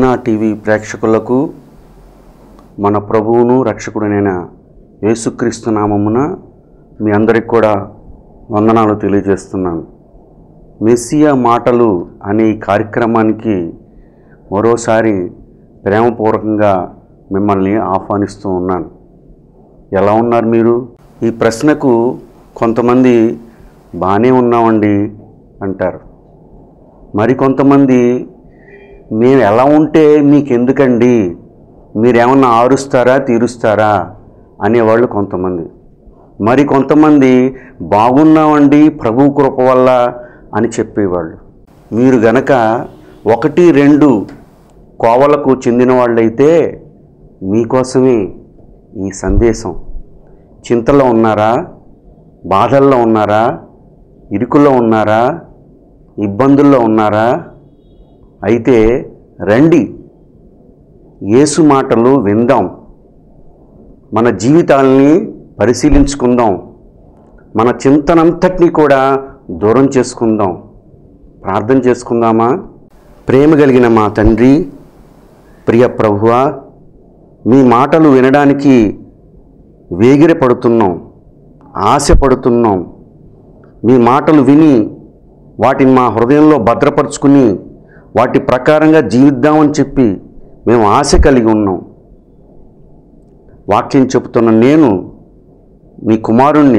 దీవెన TV ప్రేక్షకులకు మన ప్రభువును రక్షకుడనైన యేసుక్రీస్తు నామమున మీ అందరికి కూడా వందనాలు తెలియజేస్తున్నాను మెస్సియా మాటలు అనే ఈ కార్యక్రమానికి మరోసారి ప్రేమపూర్వకంగా మిమ్మల్ని ఆహ్వానిస్తూ ఉన్నాను ఎలా ఉన్నారు మీరు ఈ ప్రశ్నకు కొంతమంది బాగానే ఉన్నామండి అంటారు మరికొంతమంది మేము ఎలా ఉంటే మీకెందుకండి మీరేమన్నా ఆరుస్తారా తీరుస్తారా అనేవాళ్ళు కొంతమంది మరి కొంతమంది బాగున్నామండి ప్రభు కృప వల్ల అని చెప్పేవాళ్ళు మీరు గనక ఒకటి రెండు కోవలకు చెందిన వాళ్ళైతే మీకోసమే ఈ సందేశం చింతలో ఉన్నారా బాధల్లో ఉన్నారా ఇరుకుల్లో ఉన్నారా ఇబ్బందుల్లో ఉన్నారా అయితే రండి యేసు మాటలు విందాం మన జీవితాల్ని పరిశీలించుకుందాం మన చింతనంతటినీ కూడా దూరం చేసుకుందాం ప్రార్థన చేసుకుందామా ప్రేమ కలిగిన మా తండ్రి ప్రియ ప్రభువా మీ మాటలు వినడానికి వేగిరపడుతున్నాం ఆశపడుతున్నాం మీ మాటలు విని వాటిని మా హృదయంలో భద్రపరుచుకుని వాటి ప్రకారంగా జీవిద్దామని చెప్పి మేము ఆశ కలిగి ఉన్నాం వాక్యం చెబుతున్న నేను నీ కుమారుణ్ణి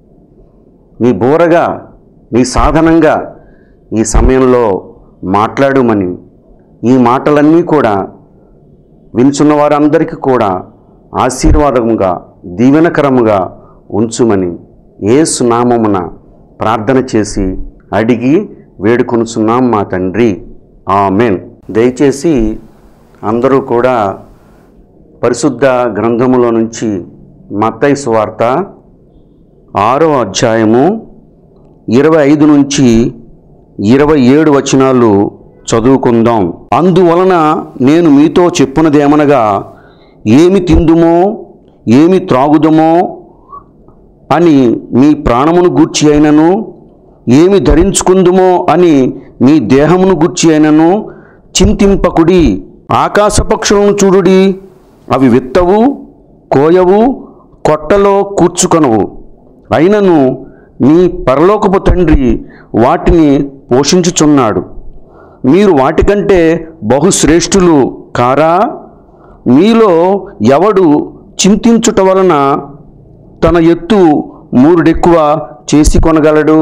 నీ బోరగా నీ సాధనంగా ఈ సమయంలో మాట్లాడుమని ఈ మాటలన్నీ కూడా వినుచున్న వారందరికీ కూడా ఆశీర్వాదముగా దీవెనకరముగా ఉంచుమని ఏసు నామమున ప్రార్థన చేసి అడిగి వేడుకొనుచున్నాం మా తండ్రి ఆమెన్ దయచేసి అందరూ కూడా పరిశుద్ధ గ్రంథములో నుంచి మత్తయి సువార్త ఆరో అధ్యాయము ఇరవై ఐదు నుంచి ఇరవై ఏడు వచనాలు చదువుకుందాం అందువలన నేను మీతో చెప్పునదేమనగా ఏమి తిందుమో ఏమి త్రాగుదమో అని మీ ప్రాణమును గూర్చి అయినను ఏమి ధరించుకుందుమో అని మీ దేహమును గూర్చి అయినను చింతింపకుడి ఆకాశ పక్షులను చూడుడి అవి విత్తవు కోయవు కొట్టలో కూర్చుకొనవు అయినను మీ పరలోకపు తండ్రి వాటిని పోషించుచున్నాడు మీరు వాటికంటే బహుశ్రేష్ఠులు కారా మీలో ఎవడు చింతించుట వలన తన ఎత్తు మూరుడెక్కువ చేసి కొనగలడు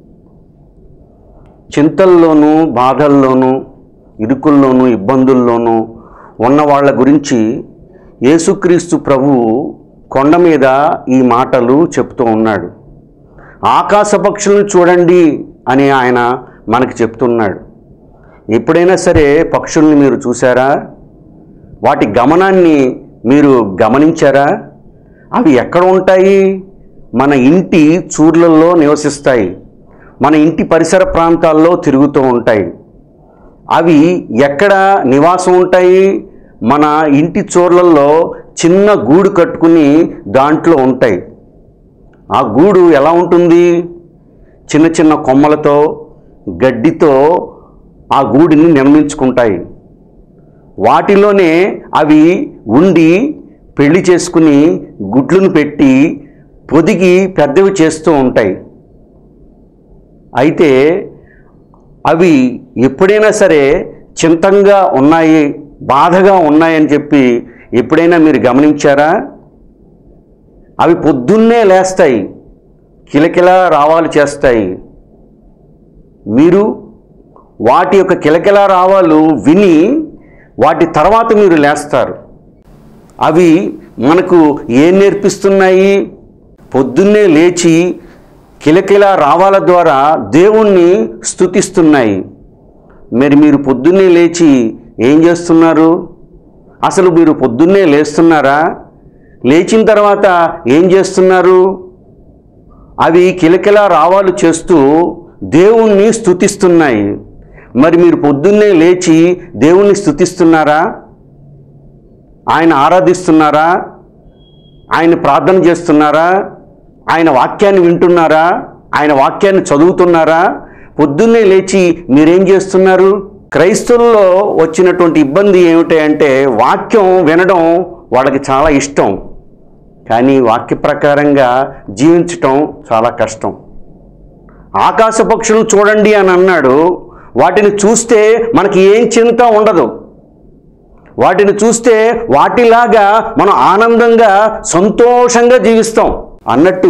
చింతల్లోనూ బాధల్లోనూ ఇరుకుల్లోనూ ఇబ్బందుల్లోనూ ఉన్న వాళ్ళ గురించి యేసుక్రీస్తు ప్రభువు కొండ మీద ఈ మాటలు చెప్తూ ఉన్నాడు ఆకాశ పక్షులను చూడండి అని ఆయన మనకి చెప్తున్నాడు ఎప్పుడైనా సరే పక్షుల్ని మీరు చూసారా వాటి గమనాన్ని మీరు గమనించారా అవి ఎక్కడ ఉంటాయి మన ఇంటి చూర్లల్లో నివసిస్తాయి మన ఇంటి పరిసర ప్రాంతాల్లో తిరుగుతూ ఉంటాయి అవి ఎక్కడ నివాసం ఉంటాయి మన ఇంటి చూర్లల్లో చిన్న గూడు కట్టుకుని దాంట్లో ఉంటాయి ఆ గూడు ఎలా ఉంటుంది చిన్న చిన్న కొమ్మలతో గడ్డితో ఆ గూడిని నిర్మించుకుంటాయి వాటిలోనే అవి ఉండి పెళ్లి చేసుకుని గుడ్లను పెట్టి పొదిగి పెద్దవి చేస్తూ ఉంటాయి అయితే అవి ఎప్పుడైనా సరే చింతంగా ఉన్నాయి బాధగా ఉన్నాయని చెప్పి ఎప్పుడైనా మీరు గమనించారా అవి పొద్దున్నే లేస్తాయి కిలకిలా రావాలు చేస్తాయి మీరు వాటి యొక్క కిలకిలా రావాలు విని వాటి తర్వాత మీరు లేస్తారు అవి మనకు ఏం నేర్పిస్తున్నాయి పొద్దున్నే లేచి కిలకిలా రావాల ద్వారా దేవుణ్ణి స్తుతిస్తున్నాయి మరి మీరు పొద్దున్నే లేచి ఏం చేస్తున్నారు అసలు మీరు పొద్దున్నే లేస్తున్నారా లేచిన తర్వాత ఏం చేస్తున్నారు అవి కిలకిలా రావాలు చేస్తూ దేవుణ్ణి స్తుతిస్తున్నాయి మరి మీరు పొద్దున్నే లేచి దేవుణ్ణి స్తుతిస్తున్నారా ఆయన ఆరాధిస్తున్నారా ఆయన ప్రార్థన చేస్తున్నారా ఆయన వాక్యాన్ని వింటున్నారా ఆయన వాక్యాన్ని చదువుతున్నారా పొద్దున్నే లేచి మీరేం చేస్తున్నారు క్రైస్తవుల్లో వచ్చినటువంటి ఇబ్బంది ఏమిటి అంటే వాక్యం వినడం వాళ్ళకి చాలా ఇష్టం కానీ వాక్య ప్రకారంగా జీవించటం చాలా కష్టం ఆకాశ పక్షులను చూడండి అని అన్నాడు వాటిని చూస్తే మనకి ఏం చింత ఉండదు వాటిని చూస్తే వాటిలాగా మనం ఆనందంగా సంతోషంగా జీవిస్తాం అన్నట్టు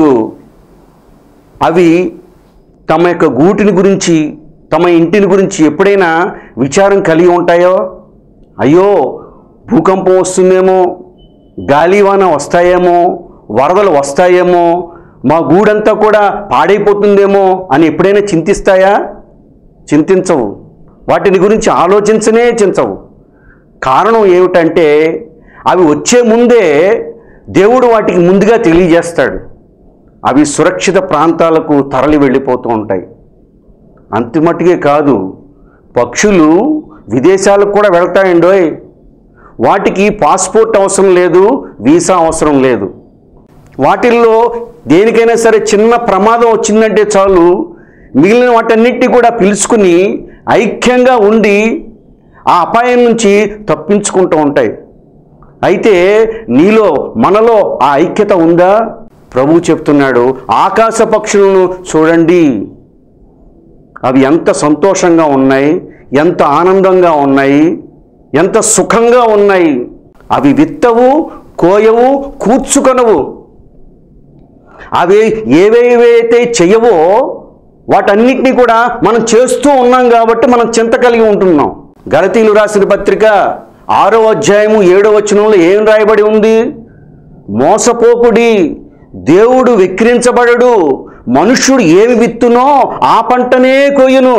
అవి తమ యొక్క గూటిని గురించి తమ ఇంటిని గురించి ఎప్పుడైనా విచారం కలిగి ఉంటాయో అయ్యో భూకంపం వస్తుందేమో గాలివాన వస్తాయేమో వరదలు వస్తాయేమో మా గూడంతా కూడా పాడైపోతుందేమో అని ఎప్పుడైనా చింతిస్తాయా చింతించవు వాటిని గురించి ఆలోచించనే చించవు కారణం ఏమిటంటే అవి వచ్చే ముందే దేవుడు వాటికి ముందుగా తెలియజేస్తాడు అవి సురక్షిత ప్రాంతాలకు తరలి వెళ్ళిపోతూ ఉంటాయి అంతిమట్టుకే కాదు పక్షులు విదేశాలకు కూడా వెళ్తాయండోయ్ వాటికి పాస్పోర్ట్ అవసరం లేదు వీసా అవసరం లేదు వాటిల్లో దేనికైనా సరే చిన్న ప్రమాదం వచ్చిందంటే చాలు మిగిలిన వాటన్నిటిని కూడా పిలుచుకుని ఐక్యంగా ఉండి ఆ అపాయం నుంచి తప్పించుకుంటూ ఉంటాయి అయితే నీలో మనలో ఆ ఐక్యత ఉందా ప్రభు చెప్తున్నాడు ఆకాశ పక్షులను చూడండి అవి ఎంత సంతోషంగా ఉన్నాయి ఎంత ఆనందంగా ఉన్నాయి ఎంత సుఖంగా ఉన్నాయి అవి విత్తవు కోయవు కూర్చుకొనవు అవి ఏవేవైతే చెయ్యవో వాటన్నిటినీ కూడా మనం చేస్తూ ఉన్నాం కాబట్టి మనం చింత కలిగి ఉంటున్నాం గలతీలు రాసిన పత్రిక ఆరో అధ్యాయము ఏడో వచనంలో ఏం రాయబడి ఉంది మోసపోకుడి దేవుడు విక్రించబడడు మనుష్యుడు ఏమి విత్తునో ఆ పంటనే కొయ్యును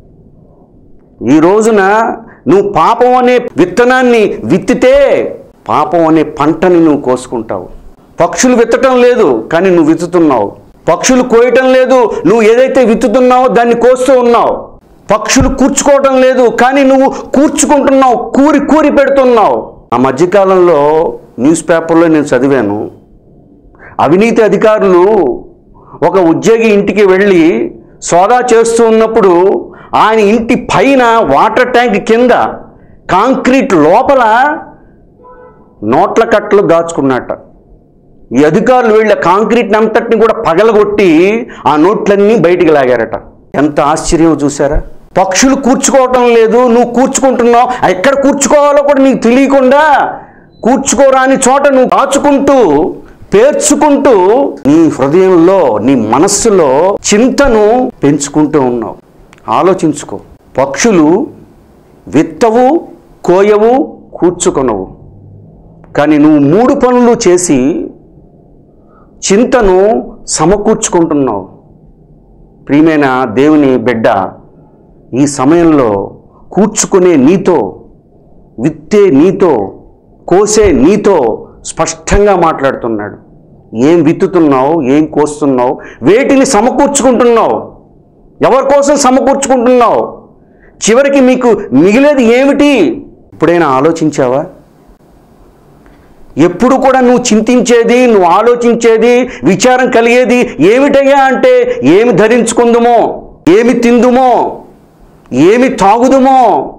ఈ రోజున నువ్వు పాపం అనే విత్తనాన్ని విత్తితే పాపం అనే పంటని నువ్వు కోసుకుంటావు పక్షులు విత్తటం లేదు కానీ నువ్వు విత్తుతున్నావు పక్షులు కోయటం లేదు నువ్వు ఏదైతే విత్తుతున్నావో దాన్ని కోస్తూ ఉన్నావు పక్షులు కూర్చుకోవటం లేదు కానీ నువ్వు కూర్చుకుంటున్నావు కూరి కూరి పెడుతున్నావు ఆ మధ్యకాలంలో న్యూస్ పేపర్లో నేను చదివాను అవినీతి అధికారులు ఒక ఉద్యోగి ఇంటికి వెళ్ళి సోదా చేస్తూ ఉన్నప్పుడు ఆయన ఇంటి పైన వాటర్ ట్యాంక్ కింద కాంక్రీట్ లోపల నోట్ల కట్టలు దాచుకున్నట్ట ఈ అధికారులు వెళ్ళి ఆ కాంక్రీట్ అంతటిని కూడా పగలగొట్టి ఆ నోట్లన్నీ బయటికి లాగారట ఎంత ఆశ్చర్యం చూసారా పక్షులు కూర్చుకోవటం లేదు నువ్వు కూర్చుకుంటున్నావు ఎక్కడ కూర్చుకోవాలో కూడా నీకు తెలియకుండా కూర్చుకోరాని చోట నువ్వు దాచుకుంటూ పేర్చుకుంటూ నీ హృదయంలో నీ మనస్సులో చింతను పెంచుకుంటూ ఉన్నావు ఆలోచించుకో పక్షులు విత్తవు కోయవు కూర్చుకొనవు కానీ నువ్వు మూడు పనులు చేసి చింతను సమకూర్చుకుంటున్నావు ప్రియమైన దేవుని బిడ్డ ఈ సమయంలో కూర్చుకునే నీతో విత్తే నీతో కోసే నీతో స్పష్టంగా మాట్లాడుతున్నాడు ఏం విత్తుతున్నావు ఏం కోస్తున్నావు వేటిని సమకూర్చుకుంటున్నావు ఎవరి కోసం సమకూర్చుకుంటున్నావు చివరికి మీకు మిగిలేది ఏమిటి ఇప్పుడైనా ఆలోచించావా ఎప్పుడు కూడా నువ్వు చింతించేది నువ్వు ఆలోచించేది విచారం కలిగేది ఏమిటయ్యా అంటే ఏమి ధరించుకుందుమో ఏమి తిందుమో ఏమి తాగుదుమో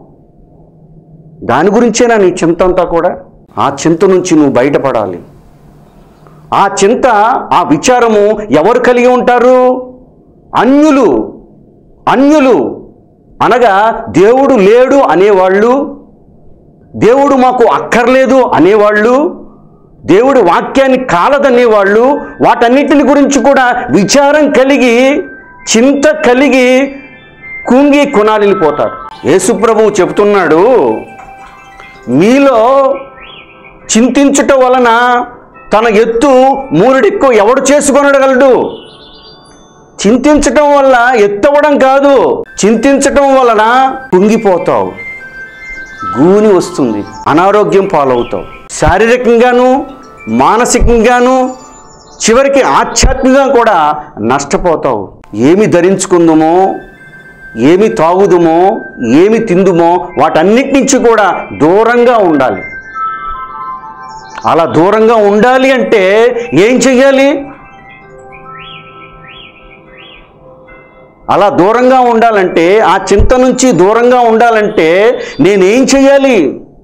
దాని గురించేనా నీ చింత అంతా కూడా ఆ చింత నుంచి నువ్వు బయటపడాలి ఆ చింత ఆ విచారము ఎవరు కలిగి ఉంటారు అన్యులు అన్యులు అనగా దేవుడు లేడు అనేవాళ్ళు దేవుడు మాకు అక్కర్లేదు అనేవాళ్ళు దేవుడి వాక్యాన్ని కాలదనేవాళ్ళు వాటన్నిటిని గురించి కూడా విచారం కలిగి చింత కలిగి కుంగి కొనాలిపోతారు యేసుప్రభువు చెబుతున్నాడు మీలో చింతించుట వలన తన ఎత్తు మూరుడిక్కు ఎవడు చేసుకొనగలడు చింతించటం వల్ల ఎత్తవడం కాదు చింతించటం వలన కుంగిపోతావు గూని వస్తుంది అనారోగ్యం పాలవుతావు శారీరకంగాను మానసికంగాను చివరికి ఆధ్యాత్మికంగా కూడా నష్టపోతావు ఏమి ధరించుకుందుమో ఏమి తాగుదుమో ఏమి తిందుమో వాటన్నిటి నుంచి కూడా దూరంగా ఉండాలి అలా దూరంగా ఉండాలి అంటే ఏం చెయ్యాలి అలా దూరంగా ఉండాలంటే ఆ చింత నుంచి దూరంగా ఉండాలంటే నేనేం చేయాలి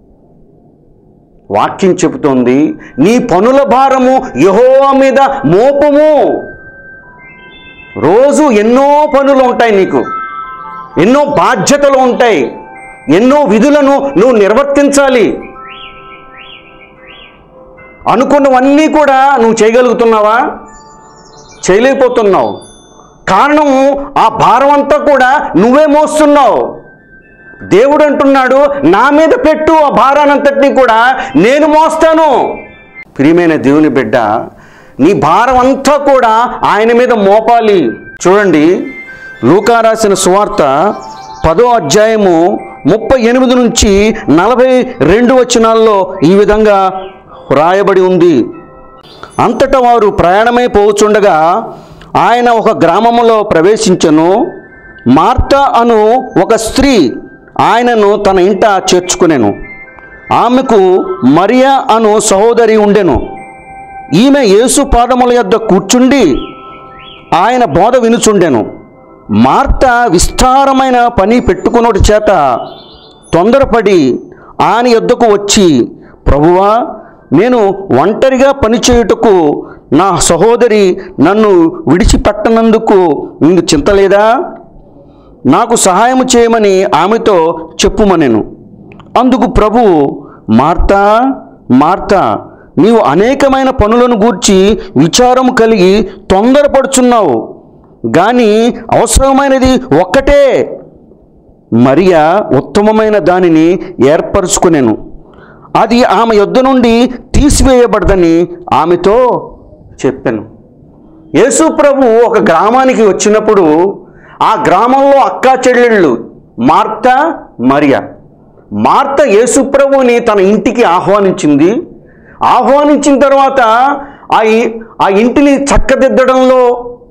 వాక్యం చెబుతోంది నీ పనుల భారము యెహోవా మీద మోపము రోజు ఎన్నో పనులు ఉంటాయి నీకు ఎన్నో బాధ్యతలు ఉంటాయి ఎన్నో విధులను నువ్వు నిర్వర్తించాలి అనుకున్నవన్నీ కూడా నువ్వు చేయగలుగుతున్నావా చేయలేకపోతున్నావు కారణం ఆ భారం అంతా కూడా నువ్వే మోస్తున్నావు దేవుడు అంటున్నాడు నా మీద పెట్టు ఆ భారానంతటినీ కూడా నేను మోస్తాను ప్రియమైన దేవుని బిడ్డ నీ భారం అంతా కూడా ఆయన మీద మోపాలి చూడండి లూకా రాసిన సువార్త పదో అధ్యాయము ముప్పై ఎనిమిది నుంచి నలభై రెండు వచనాల్లో ఈ విధంగా వ్రాయబడి ఉంది అంతటా వారు ప్రయాణమై పోవుచుండగా ఆయన ఒక గ్రామములో ప్రవేశించను మార్త అను ఒక స్త్రీ ఆయనను తన ఇంట చేర్చుకునెను ఆమెకు మరియా అను సహోదరి ఉండెను ఈమె యేసు పాదముల యొద్ద కూర్చుండి ఆయన బోధ వినుచుండెను మార్త విస్తారమైన పని పెట్టుకున్నటి చేత తొందరపడి ఆయన యొద్దకు వచ్చి ప్రభువా నేను ఒంటరిగా పనిచేయుటకు నా సహోదరి నన్ను విడిచిపెట్టనందుకు నీకు చింతలేదా నాకు సహాయం చేయమని ఆమెతో చెప్పుమనెను అందుకు ప్రభు మార్తా మార్తా నీవు అనేకమైన పనులను గూర్చి విచారం కలిగి తొందరపడుచున్నావు గాని అవసరమైనది ఒక్కటే మరియా ఉత్తమమైన దానిని ఏర్పరచుకునేను అది ఆమె యొద్ద నుండి తీసివేయబడదని ఆమెతో చెప్పాను యేసు ప్రభు ఒక గ్రామానికి వచ్చినప్పుడు ఆ గ్రామంలో అక్కా చెల్లెళ్ళు మార్త మరియా మార్త యేసు ప్రభుని తన ఇంటికి ఆహ్వానించింది ఆహ్వానించిన తర్వాత ఆ ఇ- ఆ ఇంటిని చక్కదిద్దడంలో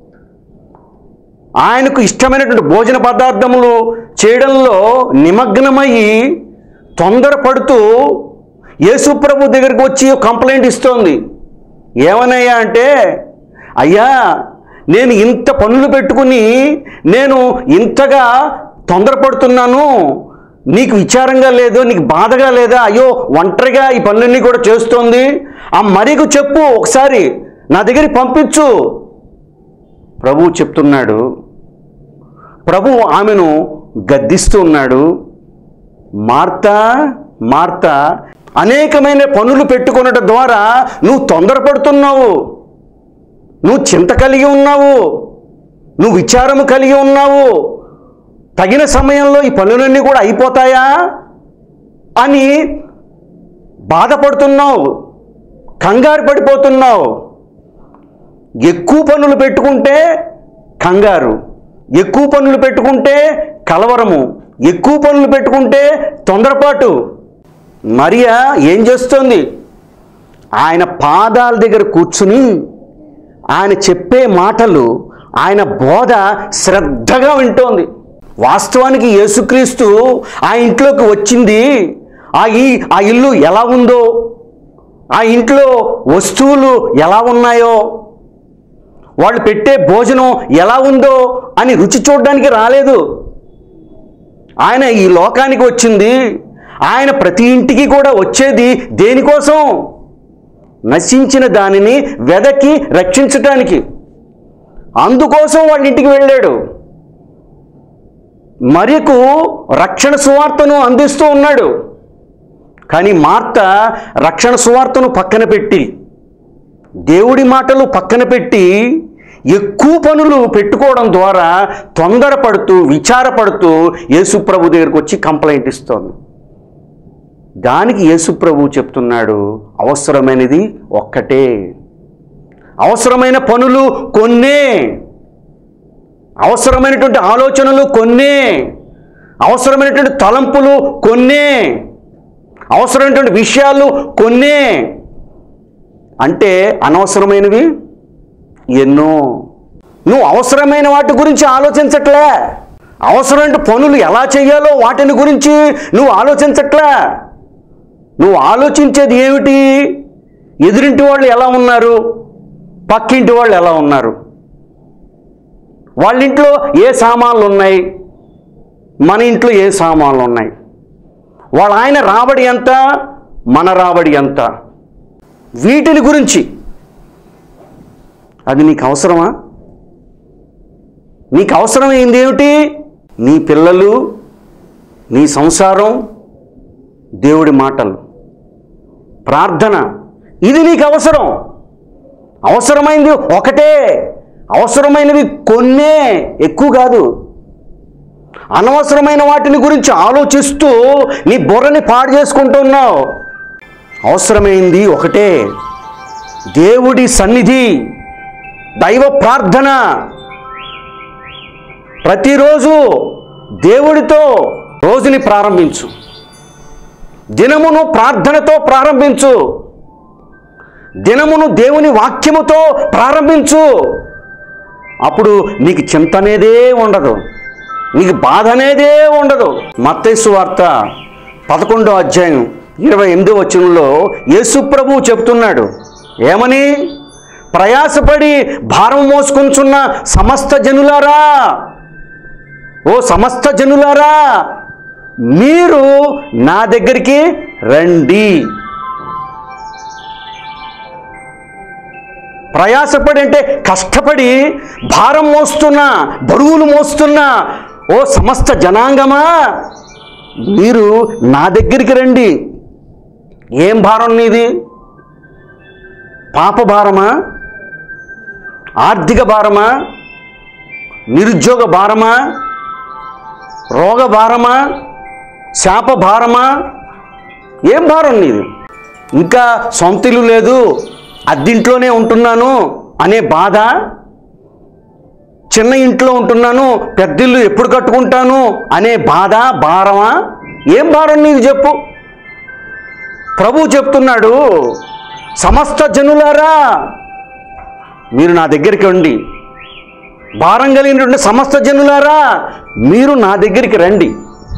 ఆయనకు ఇష్టమైనటువంటి భోజన పదార్థములు చేయడంలో నిమగ్నమయ్యి తొందరపడుతూ యేసుప్రభు దగ్గరికి వచ్చి కంప్లైంట్ ఇస్తోంది ఏమనయ్యా అంటే అయ్యా నేను ఇంత పనులు పెట్టుకుని నేను ఇంతగా తొందరపడుతున్నాను నీకు విచారంగా లేదు నీకు బాధగా లేదా అయ్యో ఒంటరిగా ఈ పనులన్నీ కూడా చేస్తోంది ఆ మరీకు చెప్పు ఒకసారి నా దగ్గరికి పంపించు ప్రభువు చెప్తున్నాడు ప్రభువు ఆమెను గద్దిస్తూ ఉన్నాడు మార్తా మార్తా అనేకమైన పనులు పెట్టుకొనట ద్వారా నువ్వు తొందరపడుతున్నావు నువ్వు చింత కలిగి ఉన్నావు నువ్వు విచారము కలిగి ఉన్నావు తగిన సమయంలో ఈ పనులన్నీ కూడా అయిపోతాయా అని బాధపడుతున్నావు కంగారు పడిపోతున్నావు ఎక్కువ పనులు పెట్టుకుంటే కంగారు ఎక్కువ పనులు పెట్టుకుంటే కలవరము ఎక్కువ పనులు పెట్టుకుంటే తొందరపాటు మరియా ఏం చేస్తోంది ఆయన పాదాల దగ్గర కూర్చుని ఆయన చెప్పే మాటలు ఆయన బోధ శ్రద్ధగా వింటోంది వాస్తవానికి యేసుక్రీస్తు ఆ ఇంట్లోకి వచ్చింది ఆ ఈ ఆ ఇల్లు ఎలా ఉందో ఆ ఇంట్లో వస్తువులు ఎలా ఉన్నాయో వాళ్ళు పెట్టే భోజనం ఎలా ఉందో అని రుచి చూడడానికి రాలేదు ఆయన ఈ లోకానికి వచ్చింది ఆయన ప్రతి ఇంటికి కూడా వచ్చేది దేనికోసం నశించిన దానిని వెదకి రక్షించటానికి అందుకోసం వాళ్ళ ఇంటికి వెళ్ళాడు మరియకు రక్షణ సువార్తను అందిస్తూ ఉన్నాడు కానీ మార్త రక్షణ సువార్తను పక్కన పెట్టి దేవుడి మాటలు పక్కన పెట్టి ఎక్కువ పనులు పెట్టుకోవడం ద్వారా తొందరపడుతూ విచారపడుతూ యేసుప్రభు దగ్గరికి వచ్చి కంప్లైంట్ ఇస్తోంది దానికి యేసుప్రభు చెప్తున్నాడు అవసరమైనది ఒక్కటే అవసరమైన పనులు కొన్నే అవసరమైనటువంటి ఆలోచనలు కొన్నే అవసరమైనటువంటి తలంపులు కొన్నే అవసరమైనటువంటి విషయాలు కొన్నే అంటే అనవసరమైనవి ఎన్నో నువ్వు అవసరమైన వాటి గురించి ఆలోచించట్లే అవసరమైన పనులు ఎలా చేయాలో వాటిని గురించి నువ్వు ఆలోచించట్లే నువ్వు ఆలోచించేది ఏమిటి ఎదురింటి వాళ్ళు ఎలా ఉన్నారు పక్కింటి వాళ్ళు ఎలా ఉన్నారు వాళ్ళ ఇంట్లో ఏ సామాన్లు ఉన్నాయి మన ఇంట్లో ఏ సామాన్లు ఉన్నాయి వాళ్ళ ఆయన రాబడి ఎంత మన రాబడి ఎంత వీటిని గురించి అది నీకు అవసరమా నీకు అవసరమైంది ఏమిటి నీ పిల్లలు నీ సంసారం దేవుడి మాటలు ప్రార్థన ఇది నీకు అవసరం అవసరమైంది ఒకటే అవసరమైనవి కొన్నే ఎక్కువ కాదు అనవసరమైన వాటిని గురించి ఆలోచిస్తూ నీ బుర్రని పాడు చేసుకుంటున్నావు అవసరమైంది ఒకటే దేవుడి సన్నిధి దైవ ప్రార్థన ప్రతిరోజు దేవుడితో రోజుని ప్రారంభించు దినమును ప్రార్థనతో ప్రారంభించు దినమును దేవుని వాక్యముతో ప్రారంభించు అప్పుడు నీకు చింత అనేదే ఉండదు నీకు బాధ అనేదే ఉండదు మత్తైసు వార్త పదకొండో అధ్యాయం ఇరవై ఎనిమిదో వచనంలో యేసు ప్రభువు చెప్తున్నాడు ఏమని ప్రయాసపడి భారం మోసుకుంటున్న సమస్త జనులారా ఓ సమస్త జనులారా మీరు నా దగ్గరికి రండి ప్రయాసపడి అంటే కష్టపడి భారం మోస్తున్నా బరువులు మోస్తున్నా ఓ సమస్త జనాంగమా మీరు నా దగ్గరికి రండి ఏం భారం నీది పాప భారమా ఆర్థిక భారమా నిరుద్యోగ భారమా రోగ భారమా శాప భారమా ఏం భారం నీది ఇంకా సొంత ఇల్లు లేదు అద్దింట్లోనే ఉంటున్నాను అనే బాధ చిన్న ఇంట్లో ఉంటున్నాను పెద్దిల్లు ఎప్పుడు కట్టుకుంటాను అనే బాధ భారమా ఏం భారం నీది చెప్పు ప్రభు చెప్తున్నాడు సమస్త జనులారా మీరు నా దగ్గరికి రండి భారం కలిగినటువంటి సమస్త జనులారా మీరు నా దగ్గరికి రండి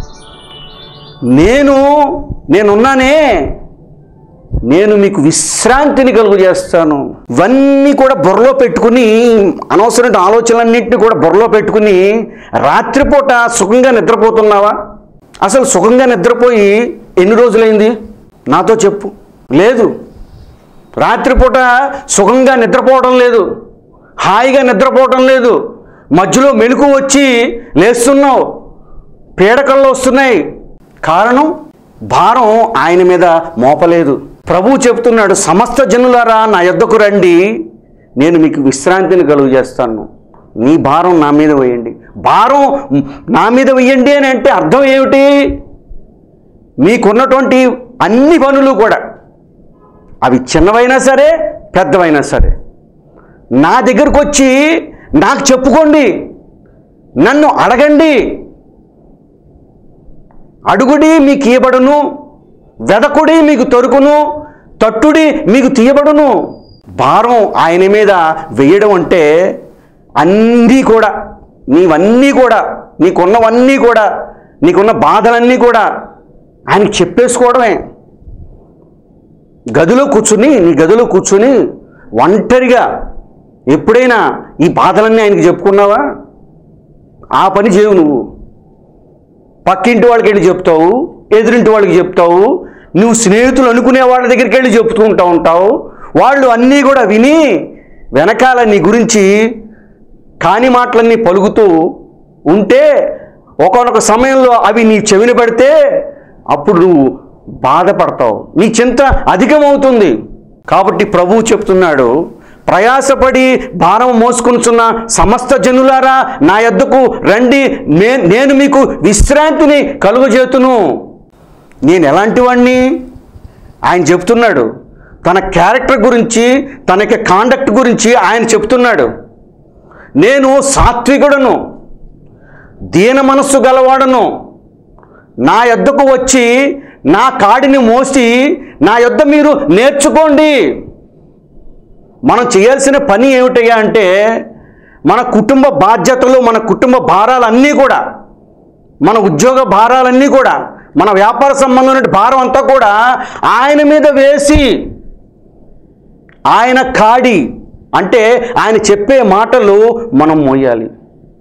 నేను నేనున్నానే నేను మీకు విశ్రాంతిని కలుగు చేస్తాను ఇవన్నీ కూడా బుర్రలో పెట్టుకుని అనవసరమైన ఆలోచనలన్నింటినీ కూడా బుర్రలో పెట్టుకుని రాత్రిపూట సుఖంగా నిద్రపోతున్నావా అసలు సుఖంగా నిద్రపోయి ఎన్ని రోజులైంది నాతో చెప్పు లేదు రాత్రిపూట సుఖంగా నిద్రపోవడం లేదు హాయిగా నిద్రపోవడం లేదు మధ్యలో మెలకు వచ్చి లేస్తున్నావు పీడకల్లో వస్తున్నాయి కారణం భారం ఆయన మీద మోపలేదు ప్రభువు చెప్తున్నాడు సమస్త జనులారా నా యొద్దకు రండి నేను మీకు విశ్రాంతిని కలుగు చేస్తాను నీ భారం నా మీద వేయండి భారం నా మీద వేయండి అని అంటే అర్థం ఏమిటి మీకున్నటువంటి అన్ని పనులు కూడా అవి చిన్నవైనా సరే పెద్దవైనా సరే నా దగ్గరకు వచ్చి నాకు చెప్పుకోండి నన్ను అడగండి అడుగుడి మీకు ఇయ్యబడును వెదకుడి మీకు తొరుకును తట్టుడి మీకు తీయబడును భారం ఆయన మీద వేయడం అంటే అన్నీ కూడా నీవన్నీ కూడా నీకున్నవన్నీ కూడా నీకున్న బాధలన్నీ కూడా ఆయనకి చెప్పేసుకోవడమే గదిలో కూర్చుని నీ గదిలో కూర్చుని ఒంటరిగా ఎప్పుడైనా ఈ బాధలన్నీ ఆయనకి చెప్పుకున్నావా ఆ పని చేయవు నువ్వు పక్కింటి వాళ్ళకి వెళ్ళి చెప్తావు ఎదురింటి వాళ్ళకి చెప్తావు నువ్వు స్నేహితులు అనుకునే వాళ్ళ దగ్గరికి వెళ్ళి చెప్తూ ఉంటా ఉంటావు వాళ్ళు అన్నీ కూడా విని వెనకాల నీ గురించి కాని మాటలన్నీ పలుకుతూ ఉంటే ఒకనొక సమయంలో అవి నీ చెవిన పడితే అప్పుడు నువ్వు బాధపడతావు నీ చింత అధికమవుతుంది కాబట్టి ప్రభువు చెప్తున్నాడు ప్రయాసపడి భారం మోసుకుంటున్న సమస్త జనులారా నా యొద్దకు రండి నే నేను మీకు విశ్రాంతిని కలుగజేతును నేను ఎలాంటి వాణ్ణి ఆయన చెప్తున్నాడు తన క్యారెక్టర్ గురించి తన యొక్క కాండక్ట్ గురించి ఆయన చెప్తున్నాడు నేను సాత్వికుడను దీన మనస్సు గలవాడను నా యొద్దకు వచ్చి నా కాడిని మోసి నా యొద్ద మీరు నేర్చుకోండి మనం చేయాల్సిన పని ఏమిటయ్యా అంటే మన కుటుంబ బాధ్యతలు మన కుటుంబ భారాలన్నీ కూడా మన ఉద్యోగ భారాలన్నీ కూడా మన వ్యాపార సంబంధమైన భారం అంతా కూడా ఆయన మీద వేసి ఆయన కాడి అంటే ఆయన చెప్పే మాటలు మనం మోయాలి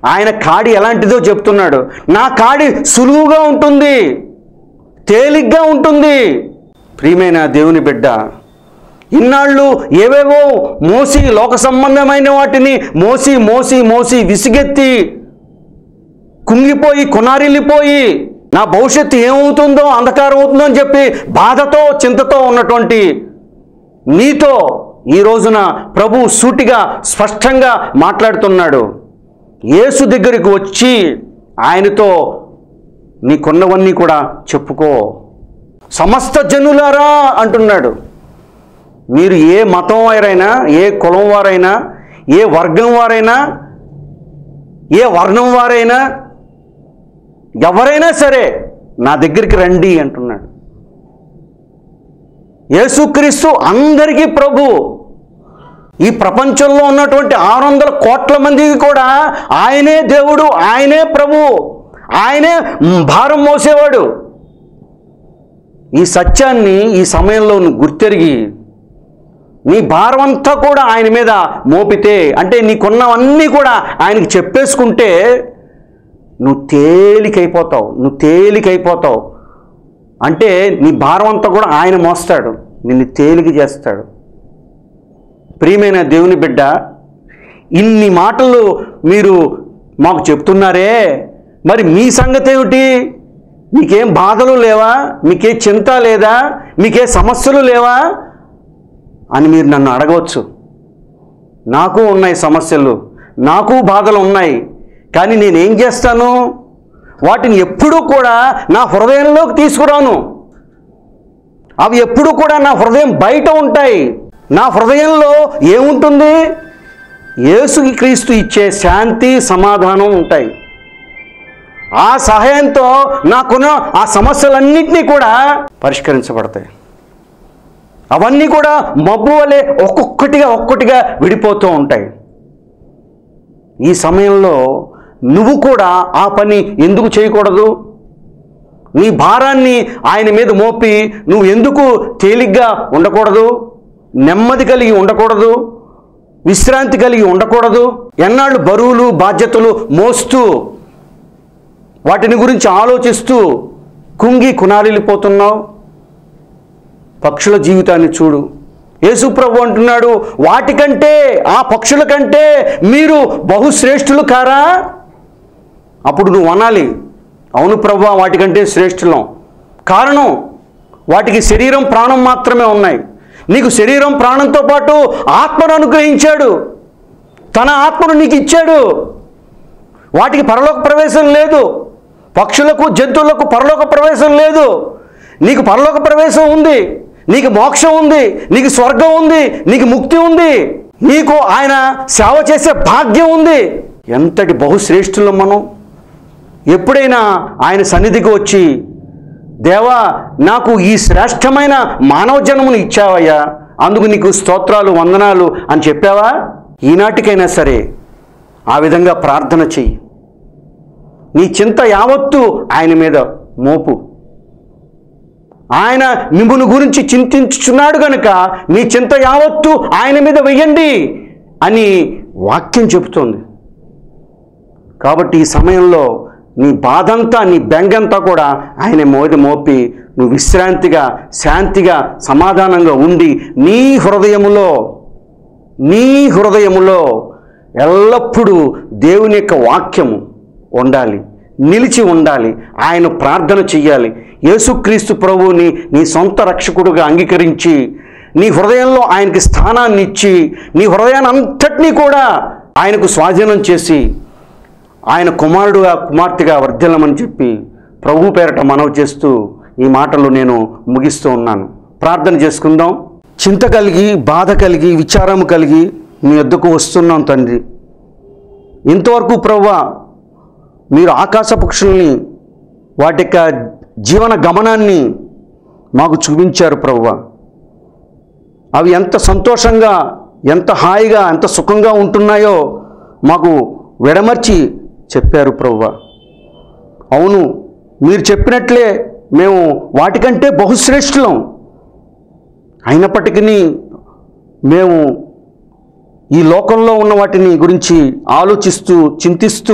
ఆయన కాడి ఎలాంటిదో చెప్తున్నాడు నా కాడి సులువుగా ఉంటుంది తేలిగ్గా ఉంటుంది ప్రియమైన దేవుని బిడ్డ ఇన్నాళ్ళు ఏవేవో మోసి లోక సంబంధమైన వాటిని మోసి మోసి మోసి విసిగెత్తి కుంగిపోయి కొనారిల్లిపోయి నా భవిష్యత్తు ఏమవుతుందో అంధకారం అవుతుందో అని చెప్పి బాధతో చింతతో ఉన్నటువంటి నీతో ఈ రోజున ప్రభు సూటిగా స్పష్టంగా మాట్లాడుతున్నాడు యేసు దగ్గరికి వచ్చి ఆయనతో నీకున్నవన్నీ కూడా చెప్పుకో సమస్త జనులారా అంటున్నాడు మీరు ఏ మతం వారైనా ఏ కులం వారైనా ఏ వర్గం వారైనా ఏ వర్ణం వారైనా ఎవరైనా సరే నా దగ్గరికి రండి అంటున్నాడు యేసుక్రీస్తు అందరికీ ప్రభు ఈ ప్రపంచంలో ఉన్నటువంటి ఆరు వందల కోట్ల మందికి కూడా ఆయనే దేవుడు ఆయనే ప్రభు ఆయనే భారం మోసేవాడు ఈ సత్యాన్ని ఈ సమయంలో నువ్వు గుర్తెరిగి నీ భారం అంతా కూడా ఆయన మీద మోపితే అంటే నీకున్నవన్నీ కూడా ఆయనకి చెప్పేసుకుంటే నువ్వు తేలికైపోతావు నువ్వు తేలికైపోతావు అంటే నీ భారం అంతా కూడా ఆయన మోస్తాడు నిన్ను తేలిక చేస్తాడు ప్రియమైన దేవుని బిడ్డ ఇన్ని మాటలు మీరు మాకు చెప్తున్నారే మరి మీ సంగతి ఏమిటి మీకేం బాధలు లేవా మీకే చింత లేదా మీకే సమస్యలు లేవా అని మీరు నన్ను అడగవచ్చు నాకు ఉన్నాయి సమస్యలు నాకు బాధలు ఉన్నాయి కానీ నేనేం చేస్తాను వాటిని ఎప్పుడూ కూడా నా హృదయంలోకి తీసుకురాను అవి ఎప్పుడు కూడా నా హృదయం బయట ఉంటాయి నా హృదయంలో ఏముంటుంది యేసుకి క్రీస్తు ఇచ్చే శాంతి సమాధానం ఉంటాయి ఆ సహాయంతో నాకున్న ఆ సమస్యలన్నింటినీ కూడా పరిష్కరించబడతాయి అవన్నీ కూడా మబ్బు వలె ఒక్కొక్కటిగా ఒక్కొక్కటిగా విడిపోతూ ఉంటాయి ఈ సమయంలో నువ్వు కూడా ఆ పని ఎందుకు చేయకూడదు నీ భారాన్ని ఆయన మీద మోపి నువ్వు ఎందుకు తేలిగ్గా ఉండకూడదు నెమ్మది కలిగి ఉండకూడదు విశ్రాంతి కలిగి ఉండకూడదు ఎన్నాళ్ళు బరువులు బాధ్యతలు మోస్తూ వాటిని గురించి ఆలోచిస్తూ కుంగి కునారిల్లిపోతున్నావు పక్షుల జీవితాన్ని చూడు యేసుప్రభు అంటున్నాడు వాటికంటే ఆ పక్షుల కంటే మీరు బహుశ్రేష్ఠులు కారా అప్పుడు నువ్వు అనాలి అవును ప్రభు వాటికంటే శ్రేష్ఠులం కారణం వాటికి శరీరం ప్రాణం మాత్రమే ఉన్నాయి నీకు శరీరం ప్రాణంతో పాటు ఆత్మను అనుగ్రహించాడు తన ఆత్మను నీకు ఇచ్చాడు వాటికి పరలోక ప్రవేశం లేదు పక్షులకు జంతువులకు పరలోక ప్రవేశం లేదు నీకు పరలోక ప్రవేశం ఉంది నీకు మోక్షం ఉంది నీకు స్వర్గం ఉంది నీకు ముక్తి ఉంది నీకు ఆయన సేవ చేసే భాగ్యం ఉంది ఎంతటి బహుశ్రేష్ఠులం మనం ఎప్పుడైనా ఆయన సన్నిధికి వచ్చి దేవా నాకు ఈ శ్రేష్టమైన మానవ జన్మను ఇచ్చావయ్యా అందుకు నీకు స్తోత్రాలు వందనాలు అని చెప్పావా ఈనాటికైనా సరే ఆ విధంగా ప్రార్థన చెయ్యి నీ చింత యావత్తు ఆయన మీద మోపు ఆయన మిమ్మును గురించి చింతించుచున్నాడు గనుక మీ చింత యావత్తు ఆయన మీద వెయ్యండి అని వాక్యం చెబుతోంది కాబట్టి ఈ సమయంలో నీ బాధంతా నీ బెంగంతా కూడా ఆయన మోది మోపి నువ్వు విశ్రాంతిగా శాంతిగా సమాధానంగా ఉండి నీ హృదయములో నీ హృదయములో ఎల్లప్పుడూ దేవుని యొక్క వాక్యము ఉండాలి నిలిచి ఉండాలి ఆయన ప్రార్థన చెయ్యాలి యేసుక్రీస్తు ప్రభువుని నీ సొంత రక్షకుడుగా అంగీకరించి నీ హృదయంలో ఆయనకి స్థానాన్ని ఇచ్చి నీ హృదయాన్ని అంతటినీ కూడా ఆయనకు స్వాధీనం చేసి ఆయన కుమారుడుగా కుమార్తెగా వర్ధిల్లమని చెప్పి ప్రభు పేరట మనవి చేస్తూ ఈ మాటలు నేను ముగిస్తూ ఉన్నాను ప్రార్థన చేసుకుందాం చింత కలిగి బాధ కలిగి విచారం కలిగి మీ వద్దకు వస్తున్నాం తండ్రి ఇంతవరకు ప్రవ్వా మీరు ఆకాశ పక్షుల్ని వాటి యొక్క జీవన గమనాన్ని మాకు చూపించారు ప్రవ్వా అవి ఎంత సంతోషంగా ఎంత హాయిగా ఎంత సుఖంగా ఉంటున్నాయో మాకు విడమర్చి చెప్పారు ప్రవ్వ అవును మీరు చెప్పినట్లే మేము వాటికంటే బహుశ్రేష్ఠులం అయినప్పటికీ మేము ఈ లోకంలో ఉన్న వాటిని గురించి ఆలోచిస్తూ చింతిస్తూ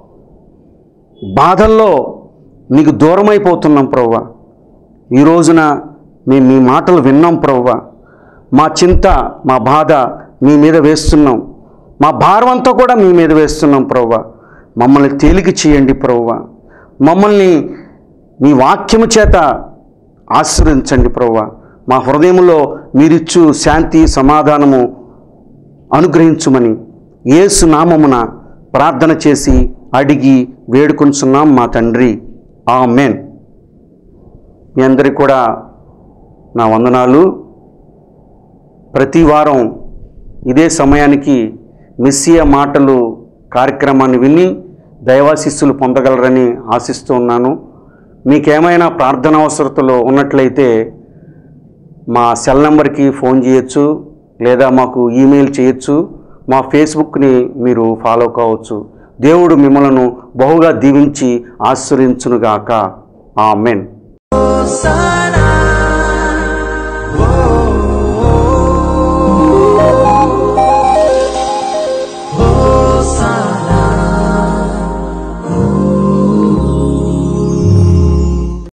బాధల్లో నీకు దూరమైపోతున్నాం ప్రవ్వా ఈ రోజున మేము మీ మాటలు విన్నాం ప్రవ్వా మా చింత మా బాధ మీ మీద వేస్తున్నాం మా భారం అంతా కూడా మీ మీద వేస్తున్నాం ప్రవ్వా మమ్మల్ని తేలిక చేయండి ప్రవ్వా మమ్మల్ని మీ వాక్యము చేత ఆశ్రయించండి ప్రవ్వా మా హృదయంలో మీరిచ్చు శాంతి సమాధానము అనుగ్రహించుమని యేసు నామమున ప్రార్థన చేసి అడిగి వేడుకొంచున్నాం మా తండ్రి ఆమెన్ మీ అందరికి కూడా నా వందనాలు ప్రతి వారం ఇదే సమయానికి మెస్సియా మాటలు కార్యక్రమాన్ని విని దైవాశిస్సులు పొందగలరని ఆశిస్తూ ఉన్నాను మీకేమైనా ప్రార్థన అవసరతలు ఉన్నట్లయితే మా సెల్ నెంబర్కి ఫోన్ చేయొచ్చు లేదా మాకు ఈమెయిల్ చేయొచ్చు మా ఫేస్బుక్ని మీరు ఫాలో కావచ్చు దేవుడు మిమ్మలను బహుగా దీవించి ఆశ్రయించునుగాక ఆమెన్ Hosanna.